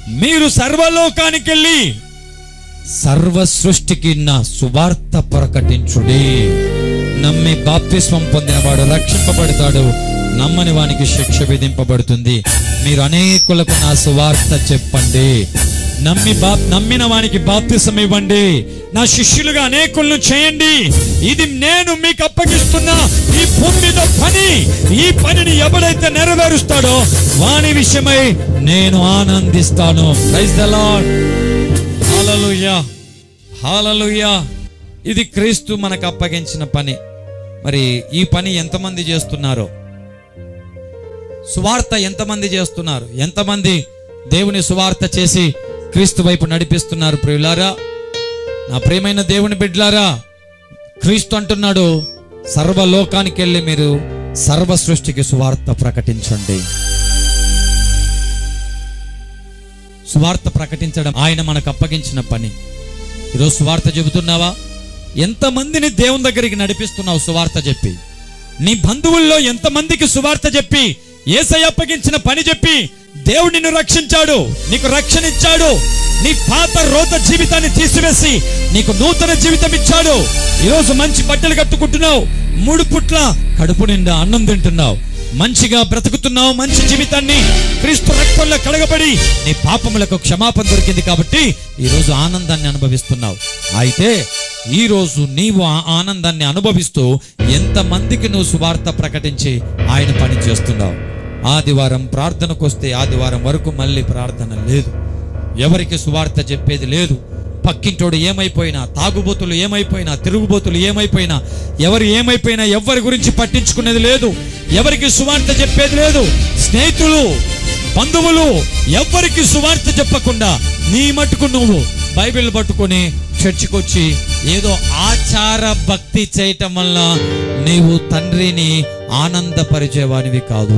మీరు సర్వలోకానికి వెళ్ళి సర్వ సృష్టికి నా సువార్త ప్రకటించుడి నమ్మి బాప్తిస్వం పొందినవాడు రక్షింపబడతాడు నమ్మని వానికి శిక్ష విధింపబడుతుంది మీరు అనేకులకు నా సువార్త చెప్పండి నమ్మి బా నమ్మిన వానికి బాప్తిసం ఇవ్వండి నా శిష్యులుగా అనేకులను చేయండి ఇది నేను మీకు అప్పగిస్తున్న ఈ భూమి మీద పని ఈ పనిని ఎవడైతే నెరవేరుస్తాడో వాని విషయమై నేను ఆనందిస్తాను praise the Lord hallelujah hallelujah ఇది క్రీస్తు మనకు అప్పగించిన పని మరి ఈ పని ఎంతమంది చేస్తున్నారో సువార్త ఎంతమంది చేస్తున్నారు ఎంతమంది దేవుని సువార్త చేసి క్రీస్తు వైపు నడిపిస్తున్నారు ప్రియులారా నా ప్రియమైన దేవుని బిడ్లారా క్రీస్తు అంటున్నాడు సర్వలోకానికి వెళ్ళి మీరు సర్వ సృష్టికి సువార్త ప్రకటించండి సువార్త ప్రకటించడం ఆయన మనకు అప్పగించిన పని ఈరోజు సువార్త చెబుతున్నావా ఎంతమందిని దేవుని దగ్గరికి నడిపిస్తున్నావు సువార్త చెప్పి నీ బంధువుల్లో ఎంతమందికి సువార్త చెప్పి ఏసై అప్పగించిన పని చెప్పి దేవుడు నిన్ను రక్షించాడు నీకు రక్షణ ఇచ్చాడు నీ పాత రోత జీవితాన్ని తీసివేసి నీకు నూతన జీవితం ఇచ్చాడు ఈరోజు మంచి బట్టలు కట్టుకుంటున్నావు మూడు పుట్ల కడుపు నిండా అన్నం తింటున్నావు మంచిగా బ్రతుకుతున్నావు మంచి జీవితాన్ని క్రీస్తు రక్తంలో కడగబడి నీ పాపములకు క్షమాపణ దొరికింది కాబట్టి ఈ రోజు ఆనందాన్ని అనుభవిస్తున్నావు అయితే ఈ రోజు నీవు ఆ ఆనందాన్ని అనుభవిస్తూ ఎంతమందికి నువ్వు సువార్త ప్రకటించి ఆయన పని చేస్తున్నావు ఆదివారం ప్రార్థనకు వస్తే ఆదివారం వరకు మళ్ళీ ప్రార్థన లేదు ఎవరికి సువార్త చెప్పేది లేదు పక్కింటోడు ఏమైపోయినా తాగుబోతులు ఏమైపోయినా తిరుగుబోతులు ఏమైపోయినా ఎవరు ఏమైపోయినా ఎవరి గురించి పట్టించుకునేది లేదు ఎవరికి సువార్త చెప్పేది లేదు స్నేహితులు బంధువులు ఎవ్వరికి సువార్త చెప్పకుండా నీ మట్టుకు నువ్వు బైబిల్ పట్టుకొని చర్చికి వచ్చి ఏదో ఆచార భక్తి చేయటం వల్ల నీవు తండ్రిని ఆనందపరిచేవానివి కాదు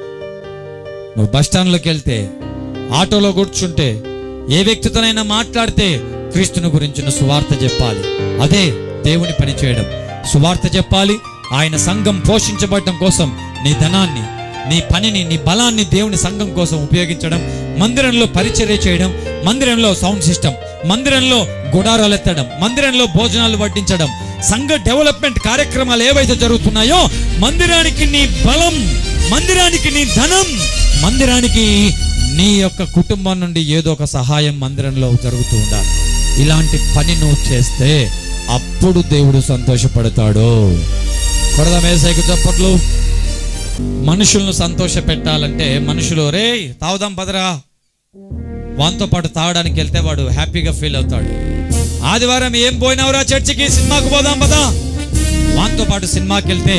నువ్వు బస్ స్టాండ్లోకి వెళ్తే ఆటోలో కూర్చుంటే ఏ వ్యక్తితోనైనా మాట్లాడితే క్రీస్తుని గురించిన సువార్త చెప్పాలి అదే దేవుని పని చేయడం సువార్త చెప్పాలి ఆయన సంఘం పోషించబడటం కోసం నీ ధనాన్ని నీ పనిని నీ బలాన్ని దేవుని సంఘం కోసం ఉపయోగించడం మందిరంలో పరిచర్య చేయడం మందిరంలో సౌండ్ సిస్టమ్ మందిరంలో గుడారాలు ఎత్తడం మందిరంలో భోజనాలు వడ్డించడం సంఘ డెవలప్మెంట్ కార్యక్రమాలు ఏవైతే జరుగుతున్నాయో మందిరానికి నీ బలం మందిరానికి నీ ధనం మందిరానికి నీ యొక్క కుటుంబం నుండి ఏదో ఒక సహాయం మందిరంలో జరుగుతూ ఉండాలి ఇలాంటి పని నువ్వు చేస్తే అప్పుడు దేవుడు సంతోషపడతాడు కొడదామేసైకు చప్పట్లు మనుషులను సంతోష పెట్టాలంటే మనుషులు రే తాగుదాం పదరా వాంతో పాటు తాగడానికి వెళ్తే వాడు హ్యాపీగా ఫీల్ అవుతాడు ఆదివారం ఏం పోయినావురా చర్చికి సినిమాకు పోదాం పదా వాంతో పాటు సినిమాకి వెళ్తే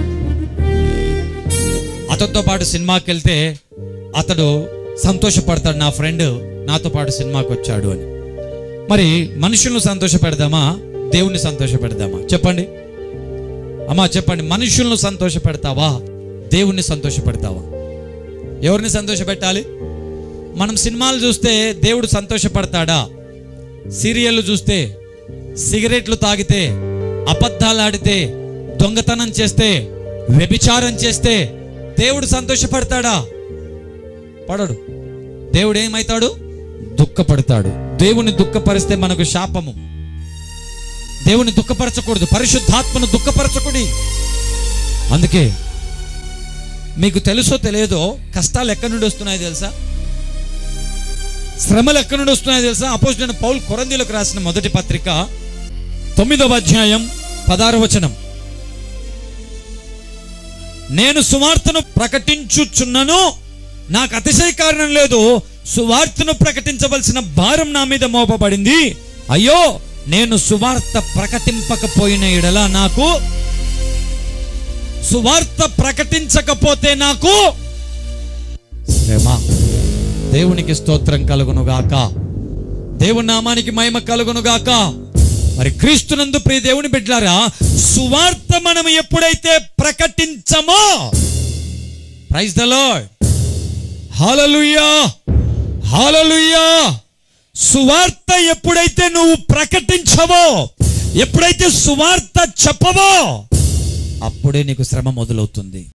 అతనితో పాటు సినిమాకి వెళ్తే అతడు సంతోషపడతాడు నా ఫ్రెండ్ నాతో పాటు సినిమాకి వచ్చాడు అని మరి మనుషులను సంతోష పెడదామా దేవుణ్ణి సంతోష పెడదామా చెప్పండి అమ్మా చెప్పండి మనుషులను సంతోష పెడతావా దేవుణ్ణి సంతోష పెడతావా ఎవరిని సంతోష పెట్టాలి మనం సినిమాలు చూస్తే దేవుడు సంతోషపడతాడా సీరియళ్ళు చూస్తే సిగరెట్లు తాగితే అబద్ధాలు ఆడితే దొంగతనం చేస్తే వ్యభిచారం చేస్తే దేవుడు సంతోషపడతాడా పడడు దేవుడు ఏమవుతాడు దుఃఖపడతాడు దేవుని దుఃఖపరిస్తే మనకు శాపము దేవుని దుఃఖపరచకూడదు పరిశుద్ధాత్మను దుఃఖపరచకూడి అందుకే మీకు తెలుసో తెలియదో కష్టాలు ఎక్కడి నుండి వస్తున్నాయో తెలుసా శ్రమలు ఎక్కడి నుండి వస్తున్నాయో తెలుసా అపోజిట్ పౌల్ కొరందీలకు రాసిన మొదటి పత్రిక తొమ్మిదవ అధ్యాయం పదార వచనం నేను సువార్తను ప్రకటించుచున్నను నాకు అతిశయ కారణం లేదు సువార్తను ప్రకటించవలసిన భారం నా మీద మోపబడింది అయ్యో నేను సువార్త ప్రకటింపకపోయిన ఎడల నాకు సువార్త ప్రకటించకపోతే నాకు శ్రమ దేవునికి స్తోత్రం కలుగును గాక దేవుని నామానికి మహిమ కలుగును గాక మరి క్రీస్తునందు ప్రియ దేవుని బిడ్డారా సువార్త మనం ఎప్పుడైతే ప్రకటించమో praise the Lord hallelujah hallelujah సువార్త ఎప్పుడైతే నువ్వు ప్రకటించవో ఎప్పుడైతే సువార్త చెప్పవో అప్పుడే నీకు శ్రమ మొదలవుతుంది